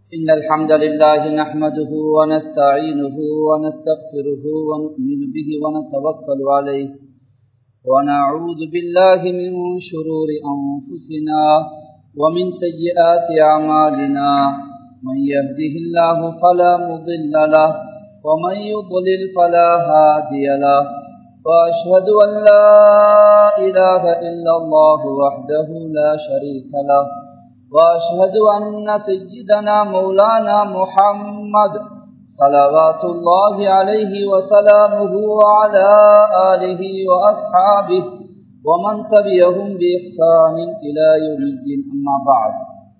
إن الحمد لله نحمده ونستعينه ونستغفره ونؤمن به ونتوكل عليه ونعوذ بالله من شرور أنفسنا ومن سيئات أعمالنا من يهده الله فلا مضل له ومن يضلل فلا هادي له وأشهد أن لا إله إلا الله وحده لا شريك له وأشهد أن سيدنا مولانا محمد صلوات الله عليه وسلامه وعلى آله وأصحابه ومن تبعهم بإحسان إلى يوم الدين أما بعد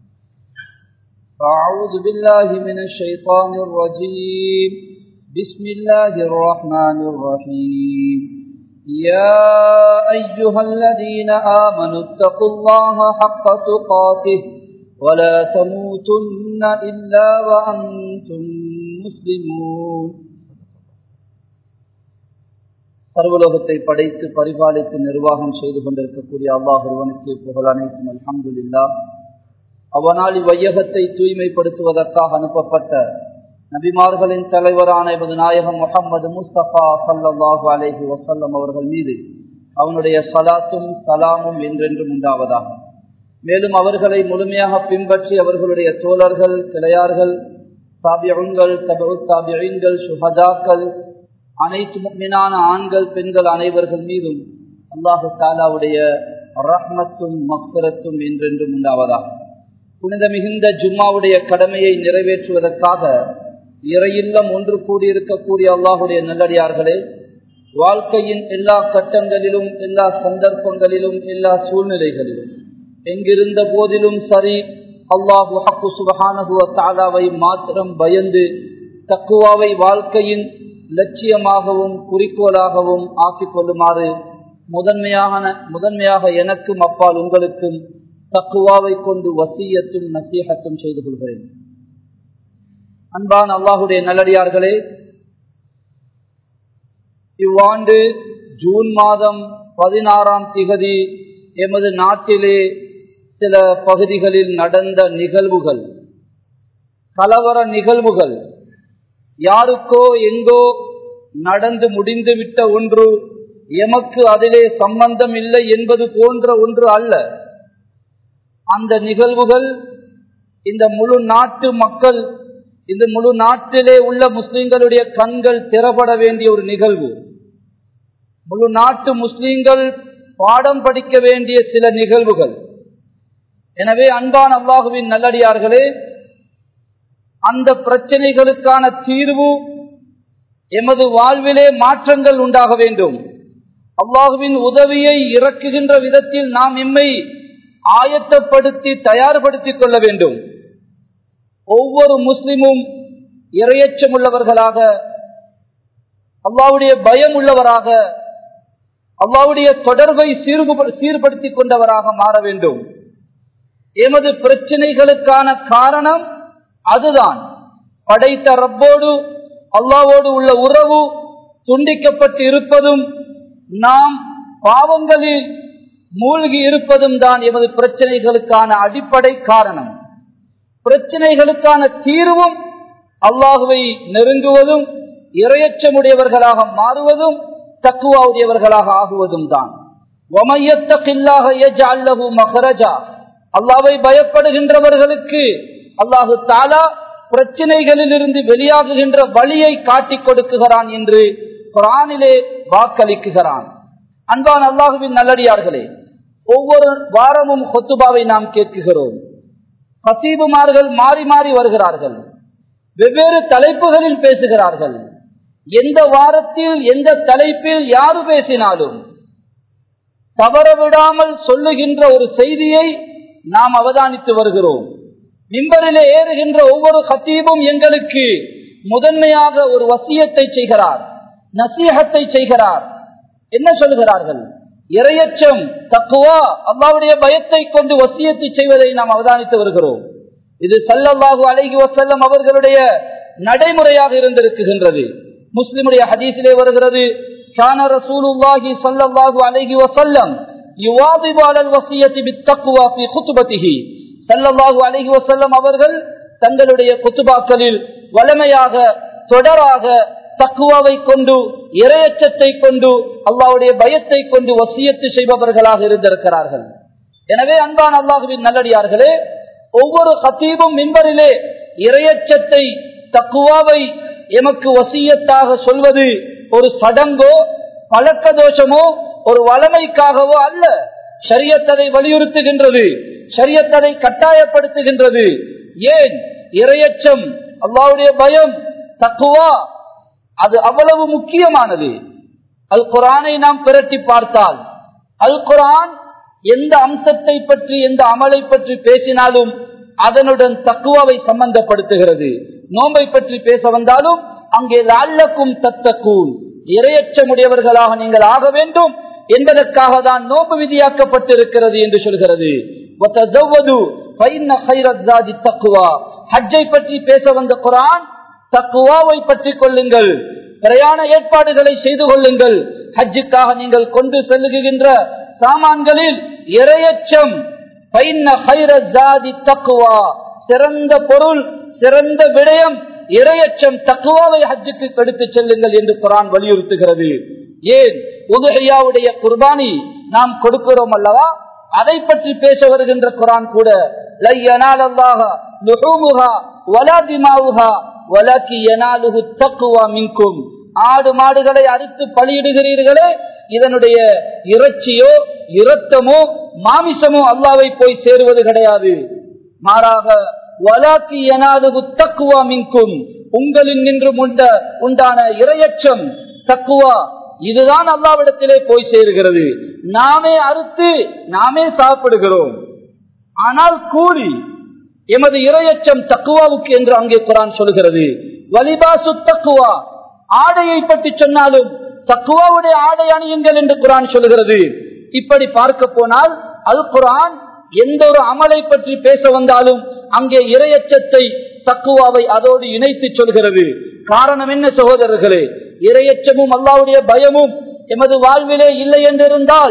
فأعوذ بالله من الشيطان الرجيم بسم الله الرحمن الرحيم يا أيها الذين آمنوا اتقوا الله حق تقاته ولا تموتن إلا وأنتم مسلمون சர்வலோகத்தை படைத்து பரிபாலித்து நிர்வாகம் செய்து கொண்டிருக்கக்கூடிய அல்லாஹ் ஒருவனுக்கு புகழ் அனைத்தும் அல்ஹம்துலில்லா அவனால் இவ்வையகத்தை தூய்மைப்படுத்துவதற்காக அனுப்பப்பட்ட நபிமார்களின் தலைவரான எமது நாயகம் முகமது முஸ்தபா சல்லாஹூ அலேஹி வசல்லம் அவர்கள் மீது அவனுடைய சலாத்தும் சலாமும் என்றென்றும் உண்டாவதாக மேலும் அவர்களை முழுமையாக பின்பற்றி அவர்களுடைய தோழர்கள் கிளையார்கள் தாபியங்கள் தபு தாபியங்கள் சுஹதாக்கள் அனைத்து முக்மினான ஆண்கள் பெண்கள் அனைவர்கள் மீதும் அல்லாஹு தாலாவுடைய ரஹ்மத்தும் மக்சரத்தும் என்றென்றும் உண்டாவதாக புனித மிகுந்த ஜும்மாவுடைய கடமையை நிறைவேற்றுவதற்காக இறையில்லம் ஒன்று கூடியிருக்கக்கூடிய அல்லாஹுடைய நல்லடியார்களே வாழ்க்கையின் எல்லா கட்டங்களிலும் எல்லா சந்தர்ப்பங்களிலும் எல்லா சூழ்நிலைகளிலும் எங்கிருந்த போதிலும் சரி அல்லாஹு ஹக்கு சுபஹானகுவ தாலாவை மாத்திரம் பயந்து தக்குவாவை வாழ்க்கையின் லட்சியமாகவும் குறிக்கோளாகவும் ஆக்கிக் கொள்ளுமாறு முதன்மையாக முதன்மையாக எனக்கும் அப்பால் உங்களுக்கும் தக்குவாவை கொண்டு வசியத்தும் நசீகத்தும் செய்து கொள்கிறேன் அன்பான் அல்லாஹுடைய நல்லடியார்களே இவ்வாண்டு ஜூன் மாதம் பதினாறாம் திகதி எமது நாட்டிலே சில பகுதிகளில் நடந்த நிகழ்வுகள் கலவர நிகழ்வுகள் யாருக்கோ எங்கோ நடந்து முடிந்துவிட்ட ஒன்று எமக்கு அதிலே சம்பந்தம் இல்லை என்பது போன்ற ஒன்று அல்ல அந்த நிகழ்வுகள் இந்த முழு நாட்டு மக்கள் இந்த முழு நாட்டிலே உள்ள முஸ்லிம்களுடைய கண்கள் திறப்பட வேண்டிய ஒரு நிகழ்வு முழு நாட்டு முஸ்லிம்கள் பாடம் படிக்க வேண்டிய சில நிகழ்வுகள் எனவே அன்பான் அல்லாஹுவின் நல்லடியார்களே அந்த பிரச்சனைகளுக்கான தீர்வு எமது வாழ்விலே மாற்றங்கள் உண்டாக வேண்டும் அல்லாஹுவின் உதவியை இறக்குகின்ற விதத்தில் நாம் எம்மை ஆயத்தப்படுத்தி தயார்படுத்திக் கொள்ள வேண்டும் ஒவ்வொரு முஸ்லிமும் இரையச்சம் உள்ளவர்களாக அல்லாவுடைய பயம் உள்ளவராக அல்லாவுடைய தொடர்பை சீர்படுத்திக் கொண்டவராக மாற வேண்டும் எமது பிரச்சனைகளுக்கான காரணம் அதுதான் படைத்த ரப்போடு அல்லாவோடு உள்ள உறவு துண்டிக்கப்பட்டு இருப்பதும் நாம் பாவங்களில் மூழ்கி இருப்பதும் தான் எமது பிரச்சனைகளுக்கான அடிப்படை காரணம் பிரச்சனைகளுக்கான தீர்வும் அல்லாஹுவை நெருங்குவதும் இரையற்றமுடையவர்களாக மாறுவதும் தக்குவாவுடையவர்களாக ஆகுவதும் தான் அல்லாவை பயப்படுகின்றவர்களுக்கு அல்லாஹு தாலா பிரச்சனைகளில் இருந்து வெளியாகுகின்ற வழியை காட்டிக் கொடுக்குகிறான் என்று குரானிலே வாக்களிக்குகிறான் அன்பான் அல்லாஹுவின் நல்லடியார்களே ஒவ்வொரு வாரமும் கொத்துபாவை நாம் கேட்குகிறோம் கசீபுமார்கள் மாறி மாறி வருகிறார்கள் வெவ்வேறு தலைப்புகளில் பேசுகிறார்கள் எந்த வாரத்தில் எந்த தலைப்பில் யாரு பேசினாலும் தவற விடாமல் சொல்லுகின்ற ஒரு செய்தியை நாம் அவதானித்து வருகிறோம் மிம்பரிலே ஏறுகின்ற ஒவ்வொரு கத்தீபும் எங்களுக்கு முதன்மையாக ஒரு வசியத்தை செய்கிறார் நசீகத்தை செய்கிறார் என்ன சொல்கிறார்கள் இரையச்சம் தக்குவா அல்லாவுடைய பயத்தை கொண்டு வசியத்தை செய்வதை நாம் அவதானித்து வருகிறோம் இது சல்லல்லாஹு அலைஹி வசல்லம் அவர்களுடைய நடைமுறையாக இருந்திருக்குகின்றது முஸ்லிமுடைய ஹதீஸிலே வருகிறது كان رسول الله صلى الله عليه وسلم يواظب على الوصية بالتقوى في خطبته ஸல்லல்லாஹு அலைஹி வஸல்லம் அவர்கள் தங்களுடைய குத்துபாக்களில் வளமையாக தொடராக தக்குவாவை கொண்டு இரையச்சத்தை கொண்டு அல்லாவுடைய பயத்தை கொண்டு வசியத்து செய்பவர்களாக இருந்திருக்கிறார்கள் எனவே அன்பான் அல்லாஹுவின் நல்லடியார்களே ஒவ்வொரு கத்தீபும் மின்பரிலே இரையச்சத்தை தக்குவாவை எமக்கு வசியத்தாக சொல்வது ஒரு சடங்கோ பழக்க தோஷமோ ஒரு வளமைக்காகவோ அல்ல ஷரியத்ததை வலியுறுத்துகின்றது ஷரியத்ததை கட்டாயப்படுத்துகின்றது ஏன் இரையச்சம் அல்லாவுடைய பயம் தக்குவா அது அவ்வளவு முக்கியமானது அல் குரானை நாம் பிரட்டி பார்த்தால் அல் குரான் எந்த அம்சத்தை பற்றி எந்த அமலை பற்றி பேசினாலும் அதனுடன் தக்குவாவை சம்பந்தப்படுத்துகிறது நோம்பை பற்றி பேச வந்தாலும் அங்கே லால்லக்கும் தத்தக்கூன் இரையச்சமுடையவர்களாக நீங்கள் ஆக வேண்டும் என்பதற்காக தான் நோம்பு விதியாக்கப்பட்டிருக்கிறது என்று சொல்கிறது ஹஜ்ஜை பற்றி பேச வந்த குரான் தக்குவாவை பற்றி கொள்ளுங்கள் பிரயாண ஏற்பாடுகளை செய்து கொள்ளுங்கள் ஹஜ்ஜுக்காக நீங்கள் கொண்டு செல்லுகின்ற சாமான்களில் இரையச்சம் தக்குவா சிறந்த பொருள் சிறந்த விடயம் இரையச்சம் தக்குவாவை ஹஜ்ஜுக்கு எடுத்து செல்லுங்கள் என்று குரான் வலியுறுத்துகிறது ஏன் உதுகையாவுடைய குர்பானி நாம் கொடுக்கிறோம் அல்லவா அதை பற்றி பேச வருகின்ற குரான் கூட ஆடு மாடுகளை அறுத்து பலியிடுகிறீர்களே இதனுடைய இறைச்சியோ இரத்தமோ மாமிசமோ அல்லாவை போய் சேருவது கிடையாது மாறாக வலாக்கி எனாலுகு தக்குவா மின்கும் உங்களின் நின்று உண்ட உண்டான இரையச்சம் தக்குவா இதுதான் அல்லாவிடத்திலே போய் சேருகிறது நாமே அறுத்து நாமே சாப்பிடுகிறோம் ஆனால் கூலி எமது இரையச்சம் தக்குவாவுக்கு என்று அங்கே குரான் சொல்கிறது வலிபாசு தக்குவா ஆடையை பற்றி சொன்னாலும் தக்குவாவுடைய ஆடை அணியுங்கள் என்று குரான் சொல்கிறது இப்படி பார்க்க போனால் அல் குரான் எந்த ஒரு அமலை பற்றி பேச வந்தாலும் அங்கே இரையச்சத்தை தக்குவாவை அதோடு இணைத்து சொல்கிறது காரணம் என்ன சகோதரர்களே இரையச்சமும் அல்லாவுடைய பயமும் எமது வாழ்விலே இல்லை என்றிருந்தால்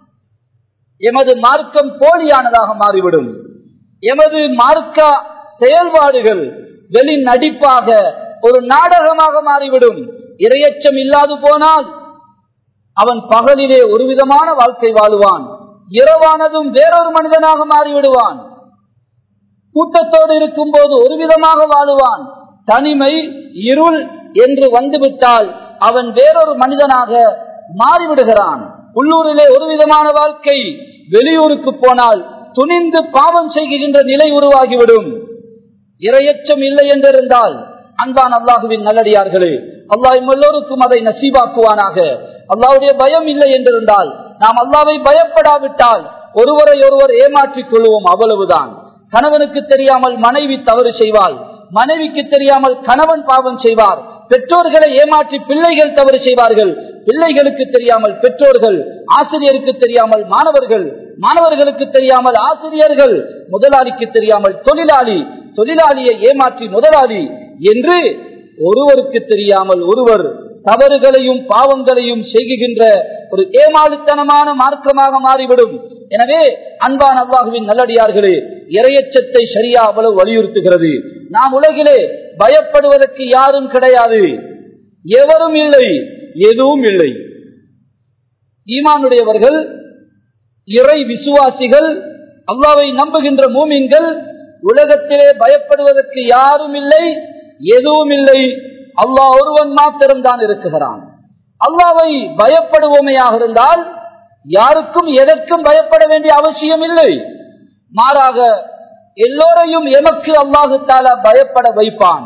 எமது மார்க்கம் போலியானதாக மாறிவிடும் எமது மார்க்க செயல்பாடுகள் வெளி நடிப்பாக ஒரு நாடகமாக மாறிவிடும் இரையச்சம் இல்லாது போனால் அவன் பகலிலே ஒரு விதமான வாழ்க்கை வாழுவான் இரவானதும் வேறொரு மனிதனாக மாறிவிடுவான் கூட்டத்தோடு இருக்கும் போது ஒரு விதமாக வாழுவான் தனிமை இருள் என்று வந்துவிட்டால் அவன் வேறொரு மனிதனாக மாறிவிடுகிறான் உள்ளூரிலே ஒரு விதமான வாழ்க்கை வெளியூருக்கு போனால் துணிந்து பாவம் செய்கின்ற நிலை உருவாகிவிடும் இரையச்சம் இல்லை என்றிருந்தால் அன்பான் அல்லாஹுவின் நல்லடியார்களே அல்லாஹ் எல்லோருக்கும் அதை நசீபாக்குவானாக அல்லாவுடைய பயம் இல்லை என்றிருந்தால் நாம் அல்லாவை பயப்படாவிட்டால் ஒருவரை ஒருவர் ஏமாற்றிக் கொள்வோம் அவ்வளவுதான் கணவனுக்கு தெரியாமல் மனைவி தவறு செய்வாள் மனைவிக்கு தெரியாமல் கணவன் பாவம் செய்வார் பெற்றோர்களை ஏமாற்றி பிள்ளைகள் தவறு செய்வார்கள் பிள்ளைகளுக்கு தெரியாமல் பெற்றோர்கள் ஆசிரியருக்கு தெரியாமல் மாணவர்கள் மாணவர்களுக்கு தெரியாமல் ஆசிரியர்கள் முதலாளிக்கு தெரியாமல் தொழிலாளி தொழிலாளியை ஏமாற்றி முதலாளி என்று ஒருவருக்கு தெரியாமல் ஒருவர் தவறுகளையும் பாவங்களையும் செய்கின்ற ஒரு ஏமாளித்தனமான மார்க்கமாக மாறிவிடும் எனவே அன்பான் அல்லாஹுவின் நல்லடியார்களே இரையச்சத்தை சரியா அவ்வளவு வலியுறுத்துகிறது நாம் உலகிலே பயப்படுவதற்கு யாரும் கிடையாது எவரும் இல்லை எதுவும் இல்லை ஈமானுடையவர்கள் இறை விசுவாசிகள் அல்லாவை நம்புகின்ற மூமின்கள் உலகத்திலே பயப்படுவதற்கு யாரும் இல்லை எதுவும் இல்லை அல்லாஹ் ஒருவன் மாத்திரம் தான் இருக்குகிறான் அல்லாவை பயப்படுவோமையாக இருந்தால் யாருக்கும் எதற்கும் பயப்பட வேண்டிய அவசியம் இல்லை மாறாக எல்லோரையும் எமக்கு அல்லாஹு தாலா பயப்பட வைப்பான்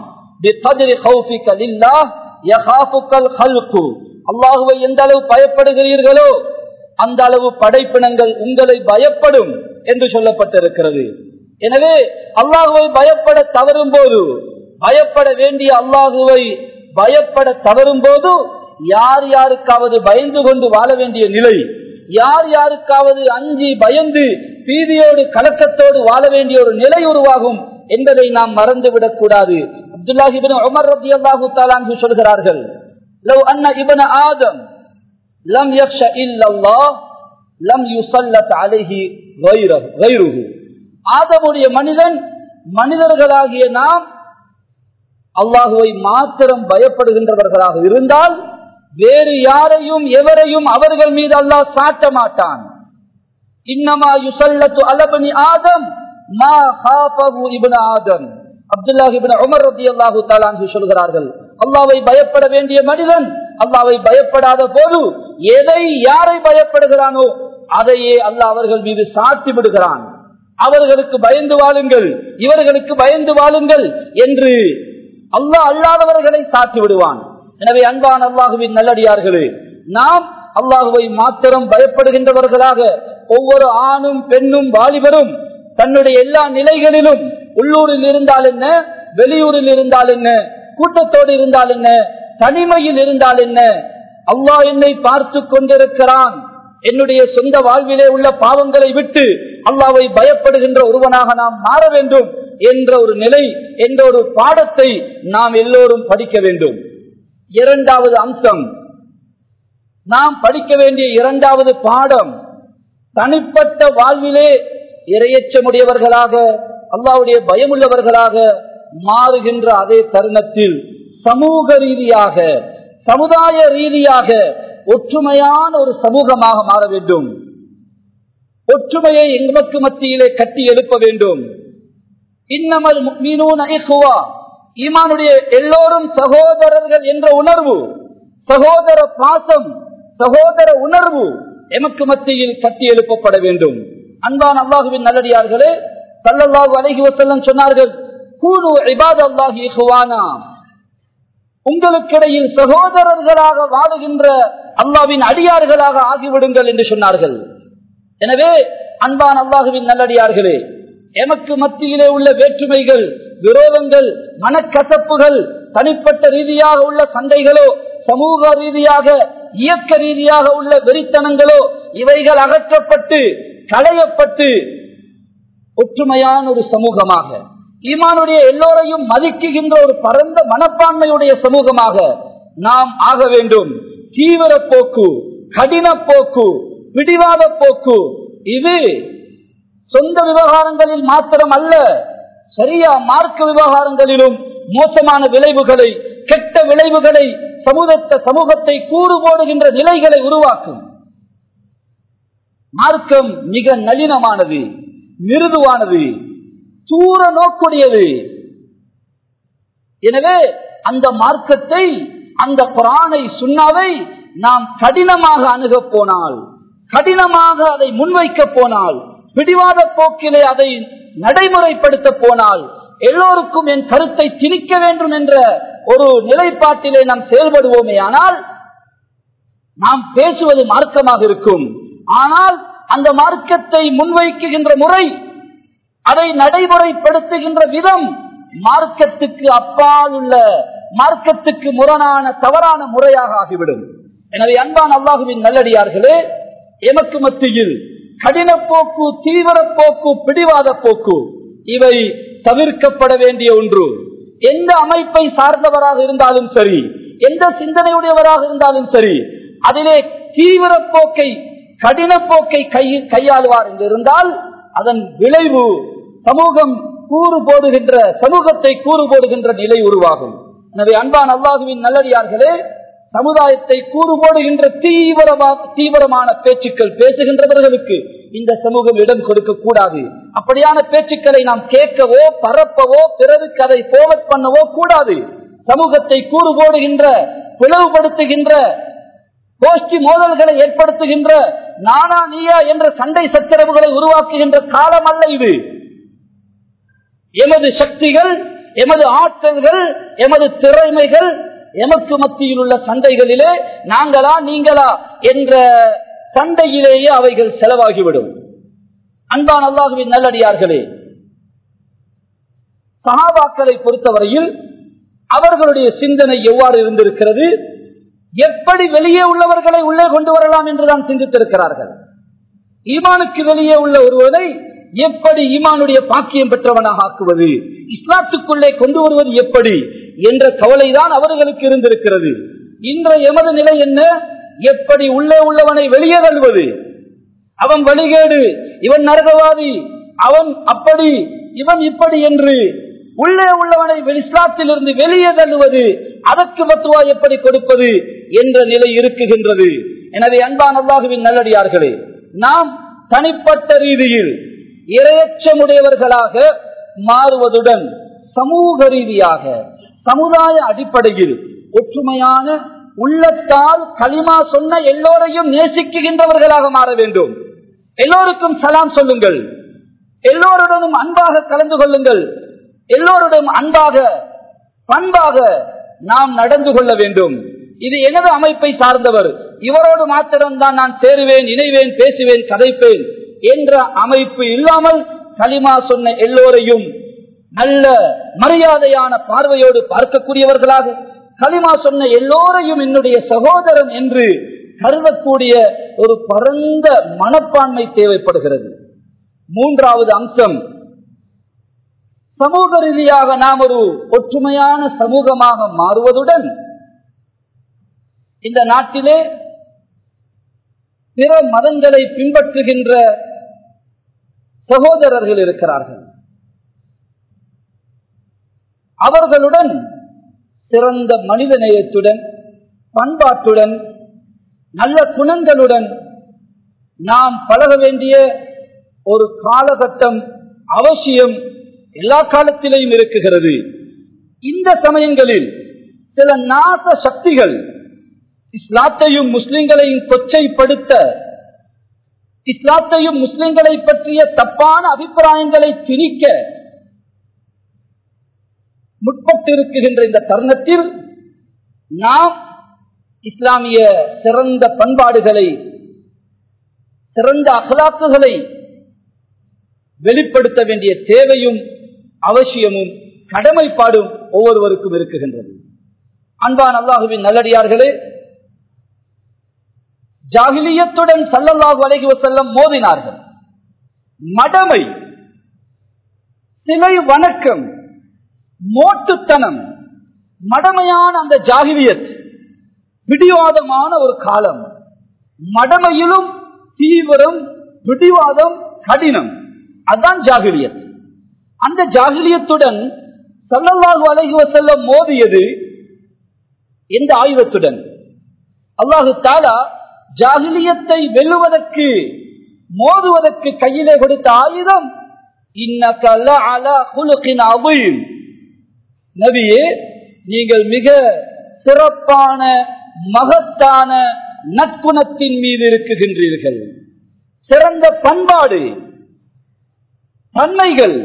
அல்லாஹுவை எந்த அளவு பயப்படுகிறீர்களோ அந்த அளவு படைப்பினங்கள் உங்களை பயப்படும் என்று சொல்லப்பட்டிருக்கிறது எனவே அல்லாஹுவை பயப்பட தவறும் போது பயப்பட வேண்டிய அல்லாஹுவை பயப்பட தவறும் போது யார் யாருக்காவது பயந்து கொண்டு வாழ வேண்டிய நிலை யார் யாருக்காவது அஞ்சி பயந்து பீதியோடு கலக்கத்தோடு வாழ வேண்டிய ஒரு நிலை உருவாகும் என்பதை நாம் மறந்துவிடக் கூடாது அப்துல்லாஹிபின் உமர் ரத்தி அல்லாஹு தாலான் சொல்கிறார்கள் லவ் அன்ன இபன ஆதம் லம் யக்ஷ இல்லல்லாஹ் லம் யுசல்லத் அலைஹி கைருஹு ஆதமுடைய மனிதன் மனிதர்களாகிய நாம் அல்லாஹுவை மாத்திரம் பயப்படுகின்றவர்களாக இருந்தால் வேறு யாரையும் எவரையும் அவர்கள் மீது அல்லாஹ் சாட்ட மாட்டான் இன்னமா யுசல்லத்து அலபனி ஆதம் மா ஹாபஹு இப்னு ஆதம் அப்துல்லாஹ் இப்னு உமர் ரலியல்லாஹு தஆலா அன்ஹு சொல்கிறார்கள் அல்லாஹ்வை பயப்பட வேண்டிய மனிதன் அல்லாஹ்வை பயப்படாத போது எதை யாரை பயப்படுகிறானோ அதையே அல்லாஹ் அவர்கள் மீது சாட்டி விடுகிறான் அவர்களுக்கு பயந்து வாழுங்கள் இவர்களுக்கு பயந்து வாழுங்கள் என்று அல்லாஹ் அல்லாதவர்களை சாட்டி விடுவான் எனவே அன்பான் அல்லாஹுவின் நல்லடியார்களே நாம் அல்லாஹுவை மாத்திரம் பயப்படுகின்றவர்களாக ஒவ்வொரு ஆணும் பெண்ணும் வாலிபரும் தன்னுடைய எல்லா நிலைகளிலும் உள்ளூரில் இருந்தால் என்ன வெளியூரில் இருந்தால் என்ன கூட்டத்தோடு இருந்தால் என்ன தனிமையில் இருந்தால் என்ன அல்லாஹ் என்னை பார்த்து கொண்டிருக்கிறான் என்னுடைய சொந்த வாழ்விலே உள்ள பாவங்களை விட்டு அல்லாவை பயப்படுகின்ற ஒருவனாக நாம் மாற வேண்டும் என்ற ஒரு நிலை என்ற ஒரு பாடத்தை நாம் எல்லோரும் படிக்க வேண்டும் இரண்டாவது அம்சம் நாம் படிக்க வேண்டிய இரண்டாவது பாடம் தனிப்பட்ட வாழ்விலே இரையச்சமுடையவர்களாக அல்லாவுடைய பயமுள்ளவர்களாக மாறுகின்ற அதே தருணத்தில் சமூக ரீதியாக சமுதாய ரீதியாக ஒற்றுமையான ஒரு சமூகமாக மாற வேண்டும் ஒற்றுமையை எங்களுக்கு மத்தியிலே கட்டி எழுப்ப வேண்டும் இன்னமல் முக்மீனூன் ஐஹுவா ஈமானுடைய எல்லோரும் சகோதரர்கள் என்ற உணர்வு சகோதர பாசம் சகோதர உணர்வு எமக்கு மத்தியில் கட்டி எழுப்பப்பட வேண்டும் அன்பான் அல்லாஹுவின் நல்லடியார்களே சல்லல்லாஹு அலைஹி வஸல்லம் சொன்னார்கள் கூனு இபாத் அல்லாஹி இஹ்வானா உங்களுக்கிடையில் சகோதரர்களாக வாழுகின்ற அல்லாவின் அடியார்களாக ஆகிவிடுங்கள் என்று சொன்னார்கள் எனவே அன்பான் அல்லாஹுவின் நல்லடியார்களே எமக்கு மத்தியிலே உள்ள வேற்றுமைகள் விரோதங்கள் மனக்கசப்புகள் தனிப்பட்ட ரீதியாக உள்ள சண்டைகளோ சமூக ரீதியாக இயக்க ரீதியாக உள்ள வெறித்தனங்களோ இவைகள் அகற்றப்பட்டு களையப்பட்டு ஒற்றுமையான ஒரு சமூகமாக ஈமானுடைய எல்லோரையும் மதிக்குகின்ற ஒரு பரந்த மனப்பான்மையுடைய சமூகமாக நாம் ஆக வேண்டும் தீவிர போக்கு கடின போக்கு பிடிவாத போக்கு இது சொந்த விவகாரங்களில் மாத்திரம் அல்ல சரியா மார்க்க விவகாரங்களிலும் மோசமான விளைவுகளை கெட்ட விளைவுகளை சமூகத்தை சமூகத்தை கூறு போடுகின்ற நிலைகளை உருவாக்கும் மார்க்கம் மிக நளினமானது மிருதுவானது தூர நோக்குடையது எனவே அந்த மார்க்கத்தை அந்த குரானை சுண்ணாவை நாம் கடினமாக அணுக போனால் கடினமாக அதை முன்வைக்க போனால் பிடிவாத போக்கிலே அதை நடைமுறைப்படுத்த போனால் எல்லோருக்கும் என் கருத்தை திணிக்க வேண்டும் என்ற ஒரு நிலைப்பாட்டிலே நாம் செயல்படுவோமே ஆனால் நாம் பேசுவது மார்க்கமாக இருக்கும் ஆனால் அந்த மார்க்கத்தை முன்வைக்குகின்ற முறை அதை நடைமுறைப்படுத்துகின்ற விதம் மார்க்கத்துக்கு அப்பால் உள்ள மார்க்கத்துக்கு முரணான தவறான முறையாக ஆகிவிடும் எனவே அன்பான் அல்லாஹுவின் நல்லடியார்களே எமக்கு மத்தியில் கடின போக்கு தீவிர போக்கு பிடிவாத போக்கு இவை தவிர்க்கப்பட வேண்டிய ஒன்று எந்த அமைப்பை சார்ந்தவராக இருந்தாலும் சரி எந்த சிந்தனையுடையவராக இருந்தாலும் சரி அதிலே தீவிர போக்கை கடின போக்கை கையாளுவார் என்று இருந்தால் அதன் விளைவு சமூகம் கூறு போடுகின்ற சமூகத்தை கூறு போடுகின்ற நிலை உருவாகும் எனவே அன்பான் அல்லாஹுவின் நல்லடியார்களே சமுதாயத்தை கூறு போடுகின்ற தீவிரமா தீவிரமான பேச்சுக்கள் பேசுகின்றவர்களுக்கு இந்த சமூகம் இடம் கொடுக்க கூடாது அப்படியான பேச்சுக்களை நாம் கேட்கவோ பரப்பவோ பிறருக்கு அதை போவட் பண்ணவோ கூடாது சமூகத்தை கூறு போடுகின்ற பிளவுபடுத்துகின்ற கோஷ்டி மோதல்களை ஏற்படுத்துகின்ற நானா நீயா என்ற சண்டை சச்சரவுகளை உருவாக்குகின்ற காலம் அல்ல இது எமது சக்திகள் எமது ஆற்றல்கள் எமது திறமைகள் எமக்கு மத்தியில் உள்ள சண்டைகளிலே நாங்களா நீங்களா என்ற சண்டையிலேயே அவைகள் செலவாகிவிடும் அன்பான் அல்லாஹுவின் நல்லடியார்களே சகாபாக்களை பொறுத்தவரையில் அவர்களுடைய சிந்தனை எவ்வாறு இருந்திருக்கிறது எப்படி வெளியே உள்ளவர்களை உள்ளே கொண்டு வரலாம் என்றுதான் சிந்தித்திருக்கிறார்கள் ஈமானுக்கு வெளியே உள்ள ஒருவரை எப்படி ஈமானுடைய பாக்கியம் பெற்றவனாக ஆக்குவது இஸ்லாத்துக்குள்ளே கொண்டு வருவது எப்படி என்ற கவலைதான் அவர்களுக்கு இருந்திருக்கிறது இன்றைய எமது நிலை என்ன எப்படி உள்ளே உள்ளவனை வெளியே தள்ளுவது அவன் வழிகேடு இவன் நரகவாதி அவன் அப்படி இவன் இப்படி என்று உள்ளே உள்ளவனை இஸ்லாத்தில் இருந்து வெளியே தள்ளுவது அதற்கு மத்துவா எப்படி கொடுப்பது என்ற நிலை இருக்குகின்றது எனவே அன்பான் அல்லாஹுவின் நல்லடியார்களே நாம் தனிப்பட்ட ரீதியில் இரையச்சமுடையவர்களாக மாறுவதுடன் சமூக ரீதியாக சமுதாய அடிப்படையில் ஒற்றுமையான உள்ளத்தால் களிமா சொன்ன எல்லோரையும் நேசிக்குகின்றவர்களாக மாற வேண்டும் எல்லோருக்கும் சலாம் சொல்லுங்கள் எல்லோருடனும் அன்பாக கலந்து கொள்ளுங்கள் எல்லோருடன் அன்பாக பண்பாக நாம் நடந்து கொள்ள வேண்டும் இது எனது அமைப்பை சார்ந்தவர் இவரோடு மாத்திரம்தான் நான் சேருவேன் இணைவேன் பேசுவேன் கதைப்பேன் என்ற அமைப்பு இல்லாமல் களிமா சொன்ன எல்லோரையும் நல்ல மரியாதையான பார்வையோடு பார்க்கக்கூடியவர்களாக களிமா சொன்ன எல்லோரையும் என்னுடைய சகோதரன் என்று கருதக்கூடிய ஒரு பரந்த மனப்பான்மை தேவைப்படுகிறது மூன்றாவது அம்சம் சமூக ரீதியாக நாம் ஒரு ஒற்றுமையான சமூகமாக மாறுவதுடன் இந்த நாட்டிலே பிற மதங்களை பின்பற்றுகின்ற சகோதரர்கள் இருக்கிறார்கள் அவர்களுடன் சிறந்த மனித நேயத்துடன் பண்பாட்டுடன் நல்ல குணங்களுடன் நாம் பழக வேண்டிய ஒரு காலகட்டம் அவசியம் எல்லா காலத்திலேயும் இருக்குகிறது இந்த சமயங்களில் சில நாச சக்திகள் இஸ்லாத்தையும் முஸ்லிம்களையும் கொச்சைப்படுத்த இஸ்லாத்தையும் முஸ்லிம்களை பற்றிய தப்பான அபிப்பிராயங்களை திணிக்க முற்பட்டிருக்குகின்ற இந்த தருணத்தில் நாம் இஸ்லாமிய சிறந்த பண்பாடுகளை சிறந்த அகலாக்குகளை வெளிப்படுத்த வேண்டிய தேவையும் அவசியமும் கடமைப்பாடும் ஒவ்வொருவருக்கும் இருக்குகின்றது அன்பான் அல்லாஹுவின் நல்லடியார்களே ஜாகிலியத்துடன் சல்லல்லாஹு அலைஹி வஸல்லம் மோதினார்கள் மடமை சிலை வணக்கம் மோட்டுத்தனம் மடமையான அந்த ஜாகிலியத் பிடிவாதமான ஒரு காலம் மடமையிலும் தீவிரம் பிடிவாதம் கடினம் அதுதான் ஜாகிலியத் அந்த ஜாகிலியத்துடன் சல்லல்லாஹு அலைஹி வஸல்லம் மோதியது எந்த ஆயுதத்துடன் அல்லாஹு தாலா ஜாகிலியத்தை வெல்லுவதற்கு மோதுவதற்கு கையிலே கொடுத்த ஆயுதம் நபியே நீங்கள் மிக சிறப்பான மகத்தான நற்குணத்தின் மீது இருக்குகின்றீர்கள் சிறந்த பண்பாடு தன்மைகள்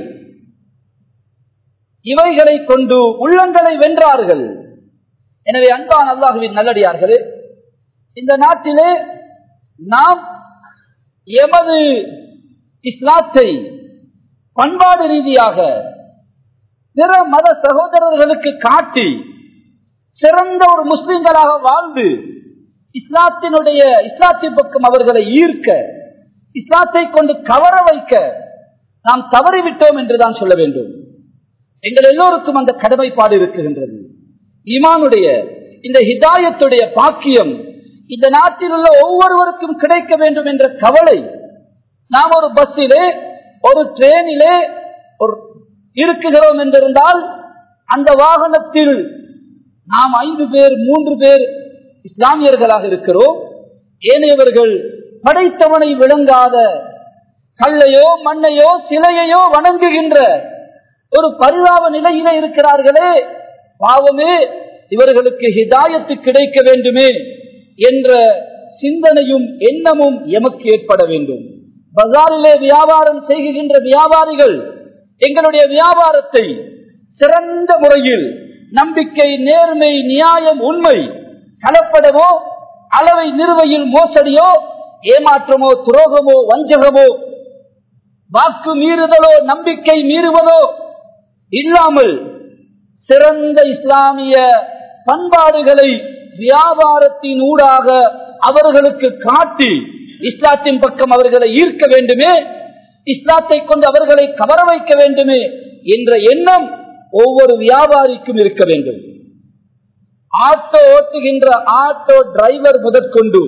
இவைகளை கொண்டு உள்ளங்களை வென்றார்கள் எனவே அன்பான் அல்லாஹுவின் நல்லடியார்களே இந்த நாட்டிலே நாம் எமது இஸ்லாத்தை பண்பாடு ரீதியாக பிற மத சகோதரர்களுக்கு காட்டி சிறந்த ஒரு முஸ்லிம்களாக வாழ்ந்து இஸ்லாத்தினுடைய இஸ்லாத்தின் பக்கம் அவர்களை ஈர்க்க இஸ்லாத்தை கொண்டு கவர வைக்க நாம் தவறிவிட்டோம் என்றுதான் சொல்ல வேண்டும் எங்கள் எல்லோருக்கும் அந்த கடமைப்பாடு இருக்குகின்றது ஈமானுடைய இந்த ஹிதாயத்துடைய பாக்கியம் இந்த நாட்டில் உள்ள ஒவ்வொருவருக்கும் கிடைக்க வேண்டும் என்ற கவலை நாம் ஒரு பஸ்ஸிலே ஒரு ட்ரெயினிலே ஒரு இருக்குகிறோம் என்றிருந்தால் அந்த வாகனத்தில் நாம் ஐந்து பேர் மூன்று பேர் இஸ்லாமியர்களாக இருக்கிறோம் ஏனையவர்கள் படைத்தவனை விளங்காத கல்லையோ மண்ணையோ சிலையையோ வணங்குகின்ற ஒரு பரிதாப நிலையில இருக்கிறார்களே பாவமே இவர்களுக்கு ஹிதாயத்து கிடைக்க வேண்டுமே என்ற சிந்தனையும் எண்ணமும் எமக்கு ஏற்பட வேண்டும் பஜாரிலே வியாபாரம் செய்கின்ற வியாபாரிகள் எங்களுடைய வியாபாரத்தை சிறந்த முறையில் நம்பிக்கை நேர்மை நியாயம் உண்மை கலப்படமோ அளவை நிறுவையில் மோசடியோ ஏமாற்றமோ துரோகமோ வஞ்சகமோ வாக்கு மீறுதலோ நம்பிக்கை மீறுவதோ இல்லாமல் சிறந்த இஸ்லாமிய பண்பாடுகளை வியாபாரத்தின் ஊடாக அவர்களுக்கு காட்டி இஸ்லாத்தின் பக்கம் அவர்களை ஈர்க்க வேண்டுமே இஸ்லாத்தை கொண்டு அவர்களை கவர வைக்க வேண்டுமே என்ற எண்ணம் ஒவ்வொரு வியாபாரிக்கும் இருக்க வேண்டும் ஆட்டோ ஓட்டுகின்ற ஆட்டோ டிரைவர் முதற்கொண்டு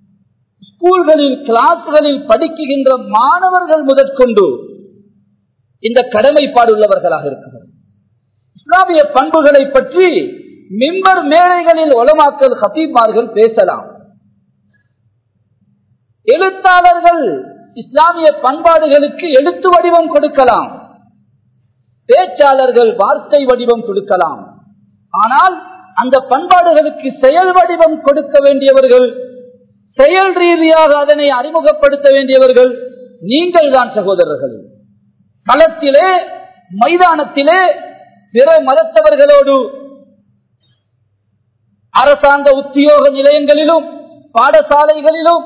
ஸ்கூல்களில் கிளாஸ்களில் படிக்குகின்ற மாணவர்கள் முதற்கொண்டு இந்த கடமைப்பாடு உள்ளவர்களாக இருக்கிறது இஸ்லாமிய பண்புகளை பற்றி மிம்பர் மேடைகளில் உலமாக்கல் ஹத்தீப்மார்கள் பேசலாம் எழுத்தாளர்கள் இஸ்லாமிய பண்பாடுகளுக்கு எழுத்து வடிவம் கொடுக்கலாம் பேச்சாளர்கள் வார்த்தை வடிவம் கொடுக்கலாம் ஆனால் அந்த பண்பாடுகளுக்கு செயல் வடிவம் கொடுக்க வேண்டியவர்கள் செயல் ரீதியாக அதனை அறிமுகப்படுத்த வேண்டியவர்கள் நீங்கள் தான் சகோதரர்கள் களத்திலே மைதானத்திலே பிற மதத்தவர்களோடு அரசாங்க உத்தியோக நிலையங்களிலும் பாடசாலைகளிலும்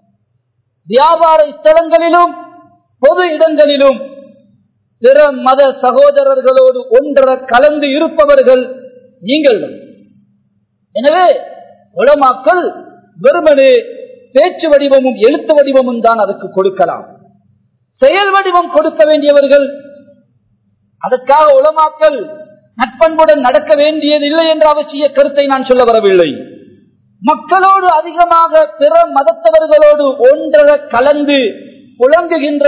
வியாபார ஸ்தலங்களிலும் பொது இடங்களிலும் பிற மத சகோதரர்களோடு ஒன்றர கலந்து இருப்பவர்கள் நீங்கள் எனவே உலமாக்கள் வெறுமனே பேச்சு வடிவமும் எழுத்து வடிவமும் தான் அதற்கு கொடுக்கலாம் செயல் வடிவம் கொடுக்க வேண்டியவர்கள் அதற்காக உலமாக்கல் நட்பண்புடன் நடக்க வேண்டியதில்லை என்ற அவசிய கருத்தை நான் சொல்ல வரவில்லை மக்களோடு அதிகமாக பிற மதத்தவர்களோடு ஒன்றர கலந்து புழங்குகின்ற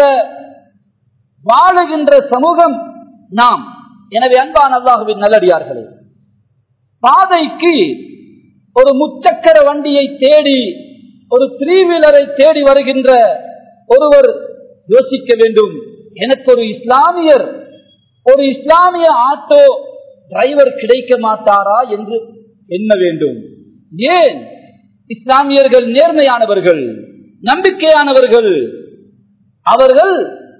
வாழுகின்ற சமூகம் நாம் எனவே அன்பான் அல்லாஹுவின் நல்லடியார்களே பாதைக்கு ஒரு முச்சக்கர வண்டியை தேடி ஒரு த்ரீ வீலரை தேடி வருகின்ற ஒருவர் யோசிக்க வேண்டும் எனக்கு ஒரு இஸ்லாமியர் ஒரு இஸ்லாமிய ஆட்டோ டிரைவர் கிடைக்க மாட்டாரா என்று எண்ண வேண்டும் ஏன் இஸ்லாமியர்கள் நேர்மையானவர்கள் நம்பிக்கையானவர்கள் அவர்கள்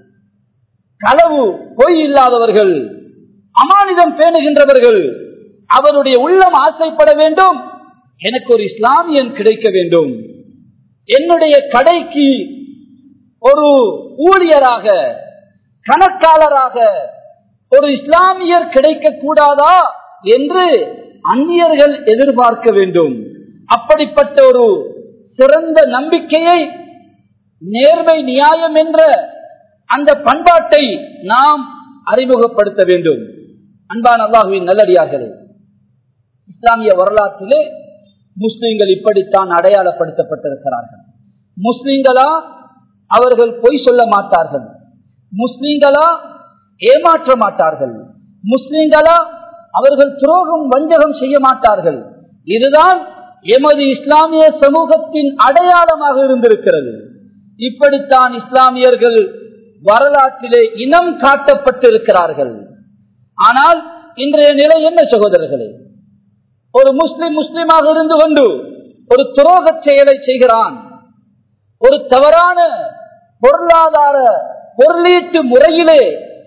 களவு பொய் இல்லாதவர்கள் அமானிதம் பேணுகின்றவர்கள் அவருடைய உள்ளம் ஆசைப்பட வேண்டும் எனக்கு ஒரு இஸ்லாமியன் கிடைக்க வேண்டும் என்னுடைய கடைக்கு ஒரு ஊழியராக கணக்காளராக ஒரு இஸ்லாமியர் கிடைக்க கூடாதா என்று அந்நியர்கள் எதிர்பார்க்க வேண்டும் அப்படிப்பட்ட ஒரு சிறந்த நம்பிக்கையை நேர்மை நியாயம் என்ற அந்த பண்பாட்டை நாம் அறிமுகப்படுத்த வேண்டும் அன்பான் அல்லாஹுவின் நல்லடியார்களே இஸ்லாமிய வரலாற்றிலே முஸ்லிம்கள் இப்படித்தான் அடையாளப்படுத்தப்பட்டிருக்கிறார்கள் முஸ்லிம்களா அவர்கள் பொய் சொல்ல மாட்டார்கள் முஸ்லிம்களா ஏமாற்ற மாட்டார்கள் முஸ்லிம்களா அவர்கள் துரோகம் வஞ்சகம் செய்ய மாட்டார்கள் இதுதான் எமது இஸ்லாமிய சமூகத்தின் அடையாளமாக இருந்திருக்கிறது இப்படித்தான் இஸ்லாமியர்கள் வரலாற்றிலே இனம் காட்டப்பட்டிருக்கிறார்கள் ஆனால் இன்றைய நிலை என்ன சகோதரர்களே ஒரு முஸ்லிம் முஸ்லிமாக இருந்து கொண்டு ஒரு துரோக செயலை செய்கிறான் ஒரு தவறான பொருளாதார பொருளீட்டு முறையிலே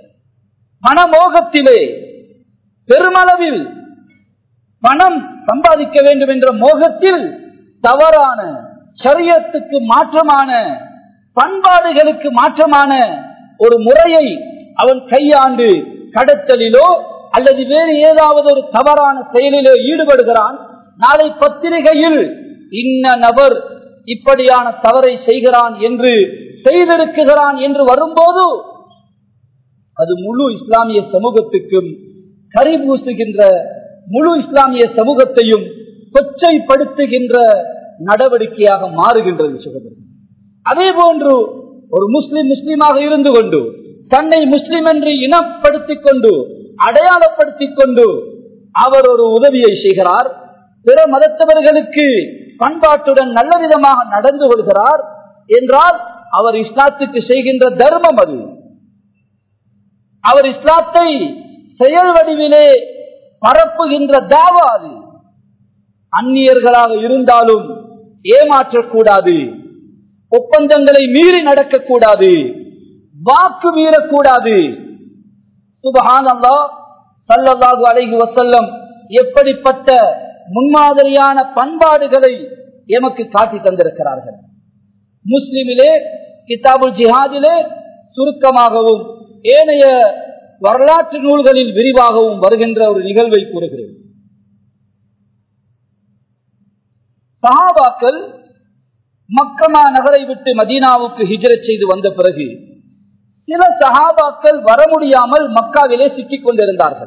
மனமோகத்திலே பெருமளவில் பணம் சம்பாதிக்க வேண்டும் என்ற மோகத்தில் தவறான சரியத்துக்கு மாற்றமான பண்பாடுகளுக்கு மாற்றமான ஒரு முறையை அவன் கையாண்டு கடத்தலிலோ அல்லது வேறு ஏதாவது ஒரு தவறான செயலிலோ ஈடுபடுகிறான் நாளை பத்திரிகையில் இன்ன நபர் இப்படியான தவறை செய்கிறான் என்று செய்திருக்கிறான் என்று வரும்போது அது முழு இஸ்லாமிய சமூகத்துக்கும் கரிபூசுகின்ற முழு இஸ்லாமிய சமூகத்தையும் கொச்சைப்படுத்துகின்ற நடவடிக்கையாக மாறுகின்றது சகோதரர் அதே போன்று ஒரு முஸ்லிம் முஸ்லிமாக இருந்து கொண்டு தன்னை முஸ்லிம் என்று இனப்படுத்திக் கொண்டு அடையாளப்படுத்திக் கொண்டு அவர் ஒரு உதவியை செய்கிறார் பிற மதத்தவர்களுக்கு பண்பாட்டுடன் நல்ல விதமாக நடந்து கொள்கிறார் என்றால் அவர் இஸ்லாத்துக்கு செய்கின்ற தர்மம் அது அவர் இஸ்லாத்தை செயல் வடிவிலே பரப்புகின்ற தாவா அது அந்நியர்களாக இருந்தாலும் ஏமாற்றக்கூடாது ஒப்பந்தங்களை மீறி நடக்கக்கூடாது வாக்கு மீறக்கூடாது சுபஹான் அல்லா சல்லல்லாஹு அலைஹி வசல்லம் எப்படிப்பட்ட முன்மாதிரியான பண்பாடுகளை எமக்கு காட்டி தந்திருக்கிறார்கள் முஸ்லிமிலே கிதாபுல் ஜிஹாதிலே சுருக்கமாகவும் ஏனைய வரலாற்று நூல்களில் விரிவாகவும் வருகின்ற ஒரு நிகழ்வை கூறுகிறேன் சஹாபாக்கள் மக்கமா நகரை விட்டு மதீனாவுக்கு ஹிஜரத் செய்து வந்த பிறகு சில சஹாபாக்கள் வர முடியாமல் மக்காவிலே சிக்கிக் கொண்டிருந்தார்கள்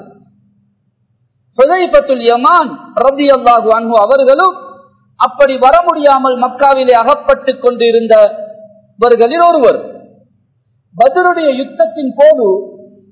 யமான் ரதி அல்லாஹு அன்பு அவர்களும் அப்படி வர முடியாமல் மக்காவிலே அகப்பட்டுக் கொண்டிருந்தவர்களில் ஒருவர் பதிலுடைய யுத்தத்தின் போது